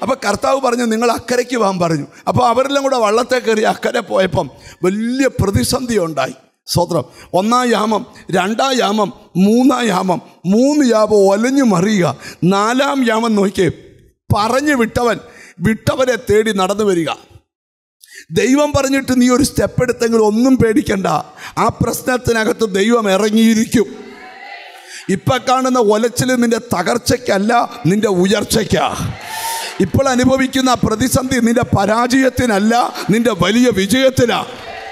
അപ്പോൾ കർത്താവ് പറഞ്ഞു നിങ്ങൾ അക്കരയ്ക്ക് പോകാൻ പറഞ്ഞു അപ്പോൾ അവരെല്ലാം കൂടെ വള്ളത്തെ കയറി അക്കരെ പോയപ്പം വലിയ പ്രതിസന്ധി ഉണ്ടായി സ്വത്രം ഒന്നാം യാമം രണ്ടാം യാമം മൂന്നാം യാമം മൂന്ന് യാമം ഒലഞ്ഞു മറിയുക നാലാം യാമം നോക്കിയേ പറഞ്ഞു വിട്ടവൻ വിട്ടവനെ തേടി നടന്നു വരിക ദൈവം പറഞ്ഞിട്ട് നീ ഒരു സ്റ്റെപ്പ് എടുത്തെങ്കിൽ ഒന്നും പേടിക്കണ്ട ആ പ്രശ്നത്തിനകത്ത് ദൈവം ഇറങ്ങിയിരിക്കും ഇപ്പൊ കാണുന്ന ഒലച്ചിൽ നിന്റെ തകർച്ചയ്ക്കല്ല നിന്റെ ഉയർച്ചയ്ക്കാ ഇപ്പോൾ അനുഭവിക്കുന്ന പ്രതിസന്ധി നിന്റെ പരാജയത്തിനല്ല നിന്റെ വലിയ വിജയത്തിനാ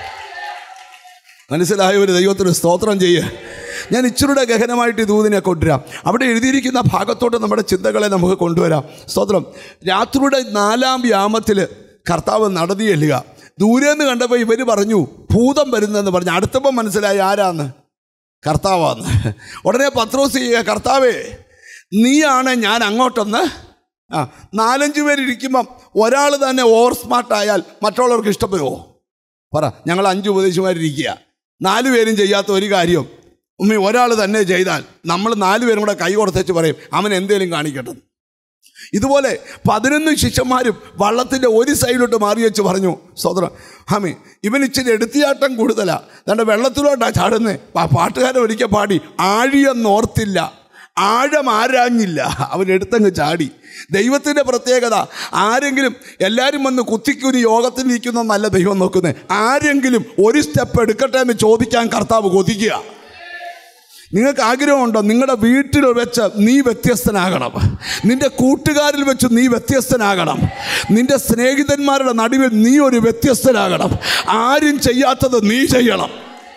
മനസ്സിലായ ഒരു ദൈവത്തിന് സ്തോത്രം ചെയ്യേ ഞാൻ ഇച്ചിരൂടെ ഗഹനമായിട്ട് ഈ ദൂതിനെ കൊണ്ടുവരാം അവിടെ എഴുതിയിരിക്കുന്ന ഭാഗത്തോട്ട് നമ്മുടെ ചിന്തകളെ നമുക്ക് കൊണ്ടുവരാം സ്തോത്രം രാത്രിയുടെ നാലാം യാമത്തിൽ കർത്താവ് നടന്നു ചെല്ലുക ദൂരെ നിന്ന് കണ്ടപ്പോൾ ഇവർ പറഞ്ഞു ഭൂതം വരുന്നെന്ന് പറഞ്ഞു അടുത്തപ്പം മനസ്സിലായി ആരാന്ന് കർത്താവാന്ന് ഉടനെ പത്രോസ് ചെയ്യുക കർത്താവേ നീയാണ് ഞാൻ അങ്ങോട്ടൊന്ന് ആ നാലഞ്ച് പേരിരിക്കുമ്പം ഒരാൾ തന്നെ ഓവർ സ്മാർട്ടായാൽ മറ്റുള്ളവർക്ക് ഇഷ്ടപ്പെടുമോ പറ ഞങ്ങൾ അഞ്ച് ഉപദേശിമാരിരിക്കുക നാല് പേരും ചെയ്യാത്ത ഒരു കാര്യം ഉമ്മി ഒരാൾ തന്നെ ചെയ്താൽ നമ്മൾ നാല് പേരും കൂടെ കൈ കൊടുത്തേച്ച് പറയും അവൻ എന്തേലും കാണിക്കട്ടെ ഇതുപോലെ പതിനൊന്ന് ശിഷ്യന്മാരും വള്ളത്തിൻ്റെ ഒരു സൈഡിലോട്ട് മാറി വെച്ച് പറഞ്ഞു സോദരം ഹാമി ഇവൻ ഇച്ചിരി എടുത്തിയാട്ടം കൂടുതലാ തൻ്റെ വെള്ളത്തിലോട്ടാ ചാടുന്നേ പാട്ടുകാരൻ ഒരിക്കൽ പാടി ആഴിയെന്നോർത്തില്ല ആഴം ആരാഞ്ഞില്ല അവൻ എടുത്തങ്ങ് ചാടി ദൈവത്തിൻ്റെ പ്രത്യേകത ആരെങ്കിലും എല്ലാവരും വന്ന് കുത്തിക്കുനി യോഗത്തിൽ ഇരിക്കുന്നതല്ല ദൈവം നോക്കുന്നത് ആരെങ്കിലും ഒരു സ്റ്റെപ്പ് എടുക്കട്ടെ എന്ന് ചോദിക്കാൻ കർത്താവ് കൊതിക്കുക നിങ്ങൾക്ക് ആഗ്രഹമുണ്ടോ നിങ്ങളുടെ വീട്ടിൽ വെച്ച് നീ വ്യത്യസ്തനാകണം നിന്റെ കൂട്ടുകാരിൽ വെച്ച് നീ വ്യത്യസ്തനാകണം നിന്റെ സ്നേഹിതന്മാരുടെ നടുവിൽ നീ ഒരു വ്യത്യസ്തനാകണം ആരും ചെയ്യാത്തത് നീ ചെയ്യണം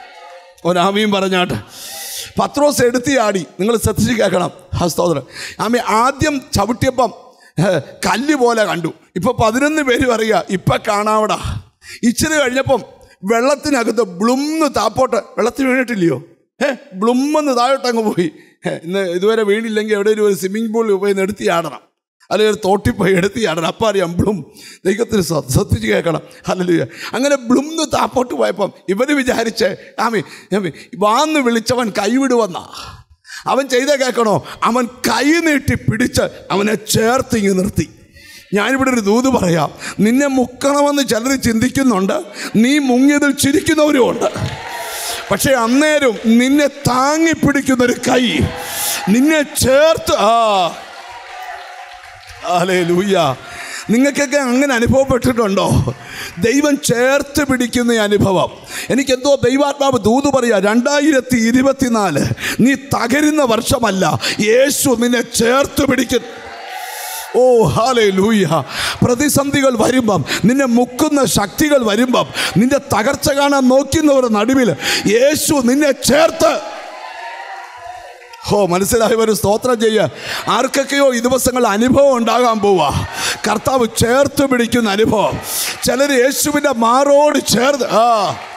ഒരാമയും പറഞ്ഞാട്ട് പത്രോസ് എടുത്തിയാടി നിങ്ങൾ ശ്രദ്ധിച്ച് കേൾക്കണം ഹസ്തോദരം ആമി ആദ്യം ചവിട്ടിയപ്പം ഏ, കല്ല് പോലെ കണ്ടു ഇപ്പൊ പതിനൊന്ന് പേര് പറയുക ഇപ്പൊ കാണാവടാ ഇച്ചിരി കഴിഞ്ഞപ്പം വെള്ളത്തിനകത്ത് ബ്ലുംന്ന് താപ്പോട്ട് വെള്ളത്തിൽ വീണിട്ടില്ലയോ ഏ ബ്ലുമ്മെന്ന് താഴോട്ടങ്ങ് പോയി ഏ, ഇന്ന് ഇതുവരെ വീണില്ലെങ്കിൽ എവിടെയെങ്കിലും ഒരു സ്വിമ്മിംഗ് പൂളിൽ പോയി ഒന്ന് എടുത്ത് ചാടണം അല്ലെങ്കിൽ ഒരു തോട്ടിൽ പോയി എടുത്ത് ചാടണം അപ്പം അറിയാം ബ്ലും ദൈവത്തിന് ശ്ര- ശ്രദ്ധിച്ച് കേൾക്കണം അല്ലല്ലോ അങ്ങനെ ബ്ലുംന്ന് താപ്പോട്ട് പോയപ്പം ഇവന് വിചാരിച്ച് ആമി ആമി വാന്ന് വിളിച്ചവൻ കൈവിടുവന്നാ അവൻ ചെയ്ത കേൾക്കണോ അവൻ കൈ നീട്ടി പിടിച്ച് അവനെ ചേർത്തിങ്ങ് നിർത്തി ഞാനിവിടെ ഒരു ദൂത് പറയാം നിന്നെ മുക്കണമെന്ന് ചിലർ ചിന്തിക്കുന്നുണ്ട് നീ മുങ്ങിയതിൽ ചിരിക്കുന്നവരുമുണ്ട് പക്ഷെ അന്നേരം നിന്നെ താങ്ങി പിടിക്കുന്ന ഒരു കൈ നിന്നെ ചേർത്ത് ആ അലേ ലൂയ്യ നിങ്ങൾക്കൊക്കെ അങ്ങനെ അനുഭവപ്പെട്ടിട്ടുണ്ടോ ദൈവം ചേർത്ത് പിടിക്കുന്ന ഈ അനുഭവം എനിക്കെന്തോ ദൈവാത്മാവ് ദൂത് പറയാ രണ്ടായിരത്തി ഇരുപത്തിനാല് നീ തകരുന്ന വർഷമല്ല യേശു നിന്നെ ചേർത്ത് പിടിക്കുന്നു ഓ ഹാലേ ലൂയ പ്രതിസന്ധികൾ വരുമ്പം നിന്നെ മുക്കുന്ന ശക്തികൾ വരുമ്പം നിന്റെ തകർച്ച കാണാൻ നോക്കുന്നവരുടെ നടുവിൽ യേശു നിന്നെ ചേർത്ത് ഹോ മനസ്സിലായവർ സ്തോത്രം ചെയ്യുക ആർക്കൊക്കെയോ ഈ ദിവസങ്ങൾ അനുഭവം ഉണ്ടാകാൻ പോവാ കർത്താവ് ചേർത്ത് പിടിക്കുന്ന അനുഭവം ചിലർ യേശുവിൻ്റെ മാറോട് ചേർത്ത് ആ